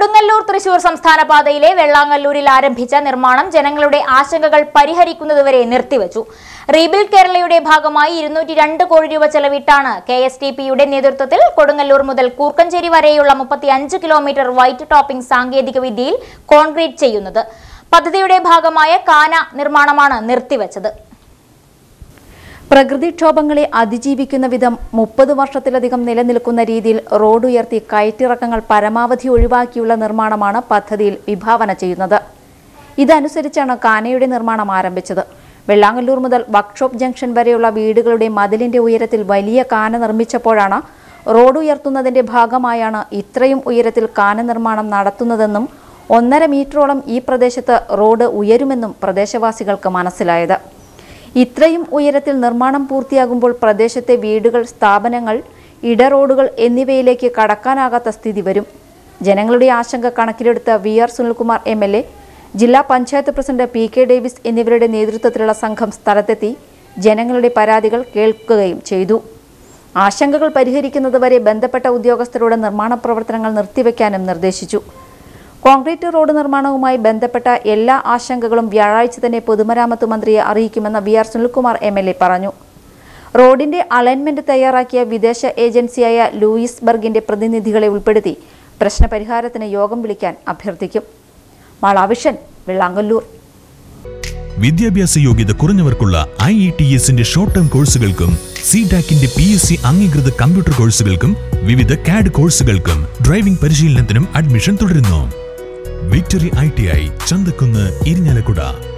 കൊടുങ്ങല്ലൂർ തൃശൂർ സംസ്ഥാന പാതയിലെ വെള്ളാങ്ങല്ലൂരിൽ ആരംഭിച്ച നിർമ്മാണം ജനങ്ങളുടെ ആശങ്കകൾ പരിഹരിക്കുന്നതുവരെ നിർത്തിവച്ചു റീബിൽഡ് കേരളയുടെ ഭാഗമായി ഇരുന്നൂറ്റി രണ്ട് കോടി രൂപ ചെലവിട്ടാണ് കെ എസ് ടി പിയുടെ നേതൃത്വത്തിൽ കൊടുങ്ങല്ലൂർ മുതൽ കൂർക്കഞ്ചേരി വരെയുള്ള മുപ്പത്തി അഞ്ച് കിലോമീറ്റർ വൈറ്റ് ടോപ്പിംഗ് സാങ്കേതിക വിദ്യയിൽ കോൺക്രീറ്റ് ചെയ്യുന്നത് പദ്ധതിയുടെ ഭാഗമായ കാന നിർമ്മാണമാണ് നിർത്തിവച്ചത് പ്രകൃതിക്ഷോഭങ്ങളെ അതിജീവിക്കുന്ന വിധം മുപ്പത് വർഷത്തിലധികം നിലനിൽക്കുന്ന രീതിയിൽ റോഡ് ഉയർത്തി കയറ്റിറക്കങ്ങൾ പരമാവധി ഒഴിവാക്കിയുള്ള നിർമ്മാണമാണ് പദ്ധതിയിൽ വിഭാവന ചെയ്യുന്നത് ഇതനുസരിച്ചാണ് കാനയുടെ നിർമ്മാണം ആരംഭിച്ചത് വെള്ളാങ്ങല്ലൂർ മുതൽ വർക്ക്ഷോപ്പ് ജംഗ്ഷൻ വരെയുള്ള വീടുകളുടെ മതിലിന്റെ ഉയരത്തിൽ വലിയ കാന നിർമ്മിച്ചപ്പോഴാണ് റോഡ് ഉയർത്തുന്നതിന്റെ ഭാഗമായാണ് ഇത്രയും ഉയരത്തിൽ കാന നിർമ്മാണം നടത്തുന്നതെന്നും ഒന്നര മീറ്ററോളം ഈ പ്രദേശത്ത് റോഡ് ഉയരുമെന്നും പ്രദേശവാസികൾക്ക് മനസ്സിലായത് ഇത്രയും ഉയരത്തിൽ നിർമ്മാണം പൂർത്തിയാകുമ്പോൾ പ്രദേശത്തെ വീടുകൾ സ്ഥാപനങ്ങൾ ഇടറോഡുകൾ എന്നിവയിലേക്ക് കടക്കാനാകാത്ത സ്ഥിതി വരും ജനങ്ങളുടെ ആശങ്ക കണക്കിലെടുത്ത V R Sunilkumar M L A ജില്ലാ panchayat president P K Davis എന്നിവരുടെ നേതൃത്വത്തിലുള്ള സംഘം സ്ഥലത്തെത്തി ജനങ്ങളുടെ പരാതികൾ കേൾക്കുകയും ചെയ്തു ആശങ്കകൾ പരിഹരിക്കുന്നതുവരെ ബന്ധപ്പെട്ട ഉദ്യോഗസ്ഥരോട് നിർമ്മാണ പ്രവർത്തനങ്ങൾ നിർത്തിവെക്കാനും നിർദ്ദേശിച്ചു കോൺക്രീറ്റ് റോഡ് നിർമ്മാണവുമായി ബന്ധപ്പെട്ട എല്ലാ ആശങ്കകളും വ്യാഴാഴ്ച തന്നെ പൊതുമരാമത്ത് മന്ത്രിയെ അറിയിക്കുമെന്ന് V R Sunilkumar M L A പറഞ്ഞു റോഡിന്റെ അലൈൻമെന്റ് തയ്യാറാക്കിയ വിദേശ ഏജൻസിയായ ലൂയിസ് ബർഗിന്റെ പ്രതിനിധികളെ ഉൾപ്പെടുത്തി പ്രശ്നപരിഹാരത്തിന് യോഗം വിളിക്കാൻ അഭ്യർത്ഥിക്കും മാളാവിഷൻ വെള്ളാങ്കല്ലൂർ വിദ്യാഭ്യാസ യോഗ്യത കുറഞ്ഞവർക്കുള്ള ഐ ഇ ടി എസിന്റെ ഷോർട്ട് ടേം കോഴ്സുകൾക്കും സി ഡാക്കിന്റെ പി എസ് സി അംഗീകൃത കമ്പ്യൂട്ടർ കോഴ്സുകൾക്കും വിവിധ കാഡ് കോഴ്സുകൾക്കും ഡ്രൈവിംഗ് പരിശീലനത്തിനും അഡ്മിഷൻ തുടരുന്നു Victory I T I Chanthakunnu Irinjalakuda